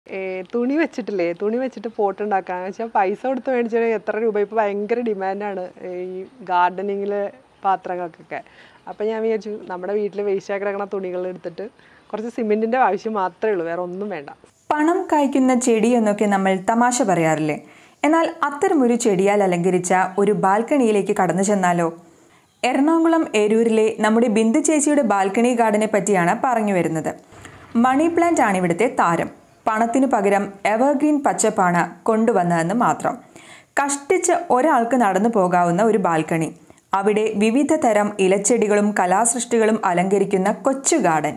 ഏ, തുണി വെച്ചിട്ടില്ലേ തുണി വെച്ചിട്ട് പോട്ട് ഉണ്ടാക്കാന്ന് വെച്ചാൽ പൈസ കൊടുത്ത് മേടിച്ചാൽ എത്ര രൂപ ഇപ്പോൾ ഭയങ്കര ഡിമാൻഡാണ് ഈ ഗാർഡനിങ്ങിലെ പാത്രങ്ങൾക്കൊക്കെ അപ്പം ഞാൻ വിചാരിച്ചു നമ്മുടെ വീട്ടിൽ വേസ്റ്റ് കിടക്കണ തുണികൾ എടുത്തിട്ട് കുറച്ച് സിമെൻറ്റിൻ്റെ ആവശ്യം മാത്രമേ ഉള്ളൂ വേറെ ഒന്നും വേണ്ട പണം കായ്ക്കുന്ന ചെടി എന്നൊക്കെ നമ്മൾ തമാശ പറയാറില്ലേ എന്നാൽ അത്തരമൊരു ചെടിയാൽ അലങ്കരിച്ച ഒരു ബാൽക്കണിയിലേക്ക് കടന്നു ചെന്നാലോ എറണാകുളം ഏരൂരിലെ നമ്മുടെ ബിന്ദു ചേച്ചിയുടെ ബാൽക്കണി ഗാർഡനെ പറ്റിയാണ് പറഞ്ഞു വരുന്നത് മണി പ്ലാന്റ് ആണ് ഇവിടുത്തെ താരം പണത്തിനു പകരം എവർഗ്രീൻ പച്ചപ്പാണ് കൊണ്ടുവന്നതെന്ന് മാത്രം കഷ്ടിച്ച് ഒരാൾക്ക് നടന്നു പോകാവുന്ന ഒരു ബാൽക്കണി അവിടെ വിവിധ തരം ഇലച്ചെടികളും കലാസൃഷ്ടികളും അലങ്കരിക്കുന്ന കൊച്ചു ഗാർഡൻ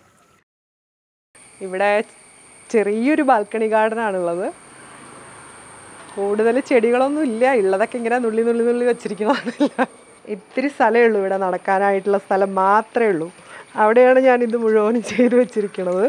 ഇവിടെ ചെറിയൊരു ബാൽക്കണി ഗാർഡനാണുള്ളത് കൂടുതൽ ചെടികളൊന്നും ഇല്ല ഉള്ളതൊക്കെ ഇങ്ങനെ നുള്ളി നുള്ളി നുള്ളി വെച്ചിരിക്കുന്നതാണില്ല ഇത്തിരി സ്ഥലമേ ഉള്ളൂ ഇവിടെ നടക്കാനായിട്ടുള്ള സ്ഥലം മാത്രമേ ഉള്ളൂ അവിടെയാണ് ഞാൻ ഇത് മുഴുവനും ചെയ്തു വെച്ചിരിക്കുന്നത്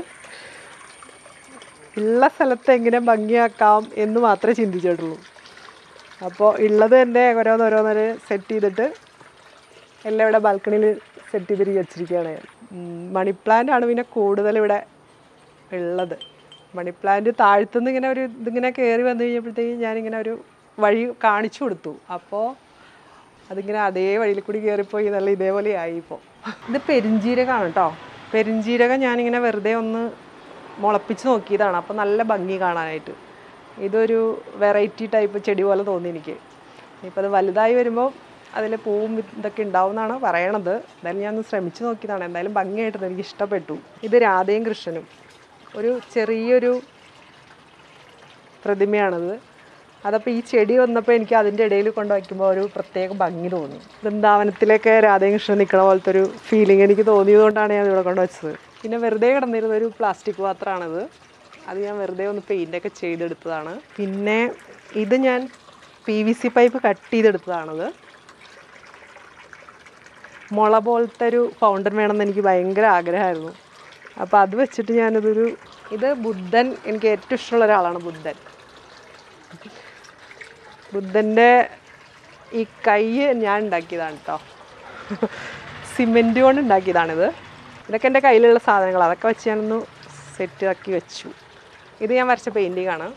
ഉള്ള സ്ഥലത്ത് എങ്ങനെ ഭംഗിയാക്കാം എന്ന് മാത്രമേ ചിന്തിച്ചിട്ടുള്ളൂ അപ്പോൾ ഉള്ളത് തന്നെ ഓരോന്നോരോന്നൊരു സെറ്റ് ചെയ്തിട്ട് എല്ലാം ഇവിടെ ബാൽക്കണിയിൽ സെറ്റ് ചെയ്തിട്ട് വെച്ചിരിക്കുകയാണ് ഞാൻ ഉം, മണി പ്ലാന്റ് ആണ് പിന്നെ കൂടുതൽ ഇവിടെ ഉള്ളത് മണി പ്ലാന്റ് താഴ്ത്തുനിന്ന് ഇങ്ങനെ ഒരു ഇതിങ്ങനെ കയറി വന്നു കഴിഞ്ഞപ്പോഴത്തേക്കും ഞാനിങ്ങനെ ഒരു വഴി കാണിച്ചു കൊടുത്തു അപ്പോൾ അതിങ്ങനെ അതേ വഴിയിൽ കൂടി കയറിപ്പോയി നല്ല ഇതേപോലെ ആയി ഇപ്പോൾ ഇത് പെരിഞ്ജീരകമാണ് കേട്ടോ പെരിഞ്ജീരകം ഞാനിങ്ങനെ വെറുതെ ഒന്ന് മുളപ്പിച്ച് നോക്കിയതാണ് അപ്പോൾ നല്ല ഭംഗി കാണാനായിട്ട് ഇതൊരു വെറൈറ്റി ടൈപ്പ് ചെടി പോലെ തോന്നി എനിക്ക് ഇനിയിപ്പോൾ അത് വലുതായി വരുമ്പോൾ അതിൽ പൂവും വി- ഇതൊക്കെ ഉണ്ടാവും എന്നാണ് പറയണത് എന്തായാലും ഞാൻ ഒന്ന് ശ്രമിച്ച് നോക്കിയതാണ് എന്തായാലും ഭംഗിയായിട്ടുണ്ട് എനിക്ക് ഇഷ്ടപ്പെട്ടു ഇത് രാധയും കൃഷ്ണനും ഒരു ചെറിയൊരു പ്രതിമയാണത് അതപ്പോൾ ഈ ചെടി വന്നപ്പോൾ എനിക്ക് അതിൻ്റെ ഇടയിൽ കൊണ്ട് വയ്ക്കുമ്പോൾ ഒരു പ്രത്യേക ഭംഗി തോന്നി വൃന്ദാവനത്തിലൊക്കെ രാധേകൃഷ്ണൻ നിൽക്കണ പോലത്തെ ഒരു ഫീലിംഗ് എനിക്ക് തോന്നിയതുകൊണ്ടാണ് ഞാൻ ഇവിടെ കൊണ്ട് വെച്ചത് പിന്നെ വെറുതെ കിടന്നിരുന്ന ഒരു പ്ലാസ്റ്റിക് പാത്രമാണിത് അത് ഞാൻ വെറുതെ ഒന്ന് പെയിൻ്റൊക്കെ ചെയ്തെടുത്തതാണ് പിന്നെ ഇത് ഞാൻ P V C pipe cut ചെയ്തെടുത്തതാണത് മുള പോലത്തെ ഒരു ഫൗണ്ടൻ വേണമെന്ന് എനിക്ക് ഭയങ്കര ആഗ്രഹമായിരുന്നു അപ്പോൾ അത് വെച്ചിട്ട് ഞാനിതൊരു ഇത് ബുദ്ധൻ എനിക്ക് ഏറ്റവും ഇഷ്ടമുള്ള ഒരാളാണ് ബുദ്ധൻ ബുദ്ധൻ്റെ ഈ കൈ ഞാൻ ഉണ്ടാക്കിയതാണ് കേട്ടോ സിമെൻറ്റ് കൊണ്ട് ഉണ്ടാക്കിയതാണിത് ഇതൊക്കെ എൻ്റെ കയ്യിലുള്ള സാധനങ്ങൾ അതൊക്കെ വെച്ച് ഞാനൊന്ന് സെറ്റ് ആക്കി വെച്ചു ഇത് ഞാൻ വരച്ച പെയിൻറ്റിംഗ് ആണ്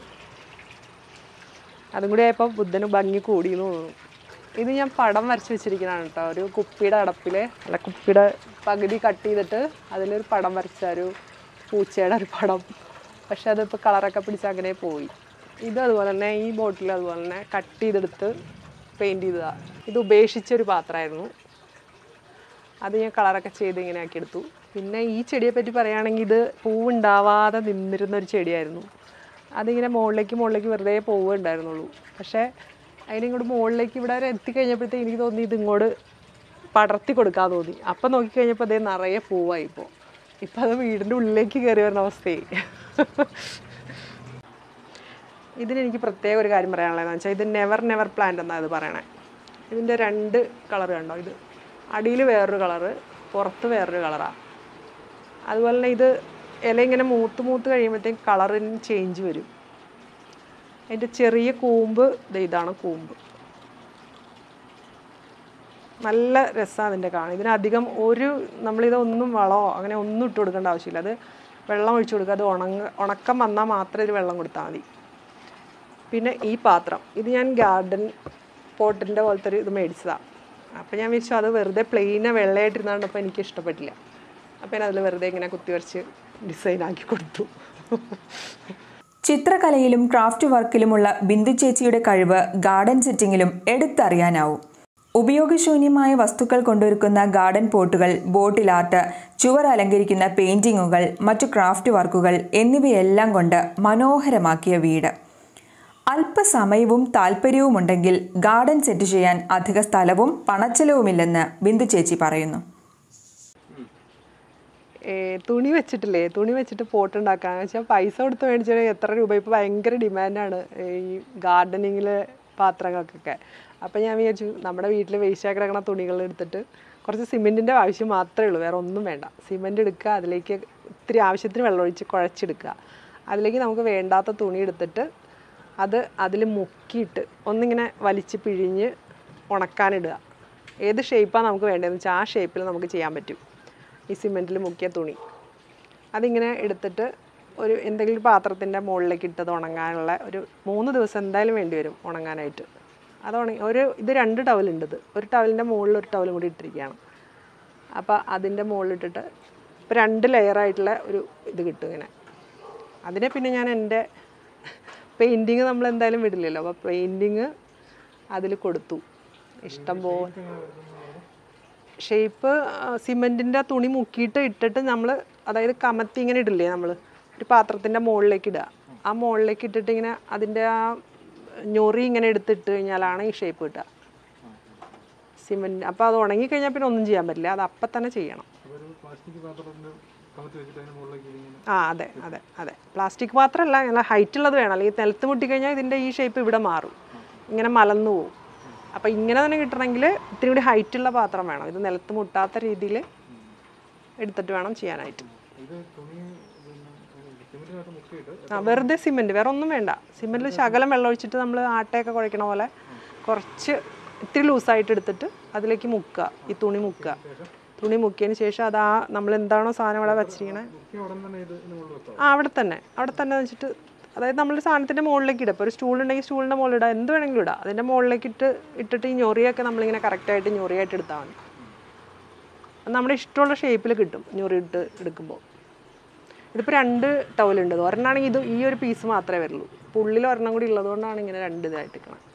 അതും കൂടി ആയപ്പോൾ ബുദ്ധന് ഭംഗി കൂടി എന്ന് തോന്നുന്നു ഇത് ഞാൻ പടം വരച്ച് വെച്ചിരിക്കുന്നതാണ് കേട്ടോ ഒരു കുപ്പിയുടെ അടപ്പിൽ അല്ല കുപ്പിയുടെ പകുതി കട്ട് ചെയ്തിട്ട് അതിലൊരു പടം വരച്ച ഒരു പൂച്ചയുടെ ഒരു പടം പക്ഷെ അതിപ്പോൾ കളറൊക്കെ പിടിച്ച് അങ്ങനെ പോയി ഇത് അതുപോലെ തന്നെ ഈ ബോട്ടിൽ അതുപോലെ തന്നെ കട്ട് ചെയ്തെടുത്ത് പെയിൻറ് ചെയ്തതാണ് ഇത് ഉപേക്ഷിച്ചൊരു പാത്രമായിരുന്നു അത് ഞാൻ കളറൊക്കെ ചെയ്ത് ഇങ്ങനെ ആക്കി എടുത്തു പിന്നെ ഈ ചെടിയെ പറ്റി പറയുകയാണെങ്കിൽ ഇത് പൂവുണ്ടാവാതെ നിന്നിരുന്ന ഒരു ചെടിയായിരുന്നു അതിങ്ങനെ മുകളിലേക്ക് മുകളിലേക്ക് വെറുതെ പോവുക ഉണ്ടായിരുന്നുള്ളൂ പക്ഷേ അതിനിങ്ങോട്ട് മുകളിലേക്ക് ഇവിടെ വരെ എത്തിക്കഴിഞ്ഞപ്പോഴത്തേക്ക് എനിക്ക് തോന്നി ഇത് ഇങ്ങോട്ട് പടർത്തി കൊടുക്കാൻ തോന്നി അപ്പം നോക്കിക്കഴിഞ്ഞപ്പോൾ അതേ നിറയെ പൂവായി ഇപ്പോൾ ഇപ്പം അത് വീടിൻ്റെ ഉള്ളിലേക്ക് കയറി വരുന്ന അവസ്ഥയായി ഇതിനെനിക്ക് പ്രത്യേക ഒരു കാര്യം പറയാനുള്ളതെന്ന് വെച്ചാൽ ഇത് നെവർ നെവർ പ്ലാന്റ് എന്നാണ് ഇത് പറയണേ ഇതിൻ്റെ രണ്ട് കളർ കണ്ടോ ഇത് അടിയിൽ വേറൊരു കളറ് പുറത്ത് വേറൊരു കളറാണ് അതുപോലെ തന്നെ ഇത് ഇല ഇങ്ങനെ മൂത്ത് മൂത്ത് കഴിയുമ്പോഴത്തേക്കും കളറിന് ചേഞ്ച് വരും അതിൻ്റെ ചെറിയ കൂമ്പ് ദേ ഇതാണ് കൂമ്പ് നല്ല രസമാണ് അതിൻ്റെ കാണാൻ ഇതിനധികം ഒരു നമ്മളിതൊന്നും വളമോ അങ്ങനെ ഒന്നും ഇട്ട് കൊടുക്കേണ്ട ആവശ്യമില്ല അത് വെള്ളം ഒഴിച്ചു കൊടുക്കുക അത് ഉണങ്ങ ഉണക്കം വന്നാൽ മാത്രമേ ഇത് വെള്ളം കൊടുത്താൽ മതി പിന്നെ ഈ പാത്രം ഇത് ഞാൻ ഗാർഡൻ പോട്ടിൻ്റെ പോലത്തെ ഒരു ഇത് മേടിച്ചതാണ് അപ്പോൾ ഞാൻ വിചാരിച്ചു അത് വെറുതെ പ്ലെയിനെ വെള്ളയായിട്ടിരുന്നാണ്ട് അപ്പോൾ എനിക്ക് ഇഷ്ടപ്പെട്ടില്ല അപ്പോൾ ഞാൻ അതിൽ വെറുതെ ഇങ്ങനെ കുത്തി വരച്ച് ഡിസൈൻ ആക്കി കൊടുത്തു ചിത്രകലയിലും ക്രാഫ്റ്റ് വർക്കിലുമുള്ള ബിന്ദു ചേച്ചിയുടെ കഴിവ് ഗാർഡൻ സെറ്റിങ്ങിലും എടുത്തറിയാനാവും ഉപയോഗശൂന്യമായ വസ്തുക്കൾ കൊണ്ടൊരുക്കുന്ന ഗാർഡൻ പോട്ടുകൾ ബോട്ടിൽ ആർട്ട് ചുവർ അലങ്കരിക്കുന്ന പെയിന്റിങ്ങുകൾ മറ്റു ക്രാഫ്റ്റ് വർക്കുകൾ എന്നിവയെല്ലാം കൊണ്ട് മനോഹരമാക്കിയ വീട് അല്പസമയവും താല്പര്യവുമുണ്ടെങ്കിൽ ഗാർഡൻ സെറ്റ് ചെയ്യാൻ അധിക സ്ഥലവും പണച്ചെലവുമില്ലെന്ന് ബിന്ദു ചേച്ചി പറയുന്നു ഏ, തുണി വെച്ചിട്ടില്ലേ തുണി വെച്ചിട്ട് പോട്ട് ഉണ്ടാക്കാന്ന് വെച്ചാൽ പൈസ കൊടുത്ത് മേടിച്ചാൽ എത്ര രൂപ ഇപ്പോൾ ഭയങ്കര ഡിമാൻഡാണ് ഈ ഗാർഡനിങ്ങിലെ പാത്രങ്ങൾക്കൊക്കെ അപ്പം ഞാൻ വിചാരിച്ചു നമ്മുടെ വീട്ടിൽ വേസ്റ്റ് കിടക്കണ തുണികൾ എടുത്തിട്ട് കുറച്ച് സിമെൻറ്റിൻ്റെ ആവശ്യം മാത്രമേ ഉള്ളൂ വേറെ ഒന്നും വേണ്ട സിമെൻറ്റ് എടുക്കുക അതിലേക്ക് ഇത്തിരി ആവശ്യത്തിന് വെള്ളമൊഴിച്ച് കുഴച്ചെടുക്കുക അതിലേക്ക് നമുക്ക് വേണ്ടാത്ത തുണി എടുത്തിട്ട് അത് അതിൽ മുക്കിയിട്ട് ഒന്നിങ്ങനെ വലിച്ച് പിഴിഞ്ഞ് ഉണക്കാനിടുക ഏത് ഷേപ്പാണ് നമുക്ക് വേണ്ടതെന്ന് വെച്ചാൽ ആ ഷേപ്പിൽ നമുക്ക് ചെയ്യാൻ പറ്റും ഈ സിമെൻറ്റിൽ മുക്കിയ തുണി അതിങ്ങനെ എടുത്തിട്ട് ഒരു എന്തെങ്കിലും ഒരു പാത്രത്തിൻ്റെ മുകളിലേക്ക് ഇട്ടത് ഉണങ്ങാനുള്ള ഒരു മൂന്ന് ദിവസം എന്തായാലും വേണ്ടി വരും ഉണങ്ങാനായിട്ട് അത് ഉണങ്ങി ഒരു ഇത് രണ്ട് ടവലുണ്ട് ഇത് ഒരു ടവലിൻ്റെ മുകളിൽ ഒരു ടവലും കൂടി ഇട്ടിരിക്കുകയാണ് അപ്പോൾ അതിൻ്റെ മുകളിലിട്ടിട്ട് ഇപ്പോൾ രണ്ട് ലെയറായിട്ടുള്ള ഒരു ഇത് കിട്ടും ഇങ്ങനെ അതിനെ പിന്നെ ഞാൻ എൻ്റെ പെയിൻറ്റിങ് നമ്മൾ എന്തായാലും വിടില്ലല്ലോ അപ്പോൾ പെയിൻറ്റിങ് അതിൽ കൊടുത്തു ഇഷ്ടം പോലെ ഷേപ്പ് സിമെൻറ്റിൻ്റെ തുണി മുക്കിയിട്ട് ഇട്ടിട്ട് നമ്മൾ അതായത് കമത്തി ഇങ്ങനെ ഇടില്ലേ നമ്മൾ ഒരു പാത്രത്തിൻ്റെ മുകളിലേക്ക് ഇടുക ആ മുകളിലേക്ക് ഇട്ടിട്ട് ഇങ്ങനെ അതിൻ്റെ ആ ഞൊറി ഇങ്ങനെ എടുത്തിട്ട് കഴിഞ്ഞാലാണ് ഈ ഷേപ്പ് കിട്ടുക സിമെൻറ്റ് അപ്പോൾ അത് ഉണങ്ങിക്കഴിഞ്ഞാൽ പിന്നെ ഒന്നും ചെയ്യാൻ പറ്റില്ല അത് അപ്പം തന്നെ ചെയ്യണം ഒരു പ്ലാസ്റ്റിക് പാത്രത്തിന്റെ കമത്തി വെച്ചിട്ട് അതിന് മുകളിലേക്ക് ഇങ്ങനെ ആ അതെ അതെ അതെ പ്ലാസ്റ്റിക് മാത്രമല്ല നല്ല ഹൈറ്റ് ഉള്ളത് വേണം അല്ലെങ്കിൽ നിലത്ത് മുട്ടിക്കഴിഞ്ഞാൽ ഇതിൻ്റെ ഈ ഷേപ്പ് ഇവിടെ മാറും ഇങ്ങനെ മലന്നു പോകും അപ്പോൾ ഇങ്ങനെ തന്നെ കിട്ടണമെങ്കിൽ ഇത്തിരി കൂടി ഹൈറ്റ് ഉള്ള പാത്രം വേണം ഇത് നിലത്ത് മുട്ടാത്ത രീതിയിൽ എടുത്തിട്ട് വേണം ചെയ്യാനായിട്ട് ഇത് തുണി പിന്നെ സിമെന്റിനകത്ത് മുക്കിയിട്ട് ആ വെറുതെ സിമെൻറ്റ് വേറെ ഒന്നും വേണ്ട സിമെൻറ്റിൽ ശകലം വെള്ളം ഒഴിച്ചിട്ട് നമ്മൾ ആട്ടയൊക്കെ കുഴക്കണ പോലെ കുറച്ച് ഇത്തിരി ലൂസായിട്ട് എടുത്തിട്ട് അതിലേക്ക് മുക്കുക ഈ തുണി മുക്കുക തുണി മുക്കിയതിന് ശേഷം അത് ആ നമ്മൾ എന്താണോ സാധനം ഇവിടെ വെച്ചിരിക്കണേ മുക്കിയ ഉടൻ തന്നെ ഇത് ഇതിന് മുകളിൽ വെക്കാം ആ അവിടെ തന്നെ അവിടെ തന്നെ വെച്ചിട്ട് അതായത് നമ്മൾ സാധനത്തിൻ്റെ മുകളിലേക്ക് ഇടുക ഇപ്പോൾ ഒരു സ്റ്റൂൾ ഉണ്ടെങ്കിൽ സ്റ്റൂളിൻ്റെ മുകളിൽ ഇടാം എന്ത് വേണമെങ്കിലും ഇടാം അതിൻ്റെ മുകളിലേക്ക് ഇട്ട് ഇട്ടിട്ട് ഈ ഞൊറിയൊക്കെ നമ്മളിങ്ങനെ കറക്റ്റായിട്ട് ഞൊറിയായിട്ട് എടുത്താൽ മതി അത് നമ്മുടെ ഇഷ്ടമുള്ള ഷേപ്പിൽ കിട്ടും ഞൊറി ഇട്ട് എടുക്കുമ്പോൾ ഇതിപ്പോൾ രണ്ട് ടവലുണ്ട് ഒരെണ്ണാണെങ്കിൽ ഇത് ഈ ഒരു പീസ് മാത്രമേ വരുള്ളൂ പുള്ളിൽ ഒരെണ്ണം കൂടി ഉള്ളതുകൊണ്ടാണ് ഇങ്ങനെ രണ്ട് ഇതായിട്ട് നിൽക്കുന്നത്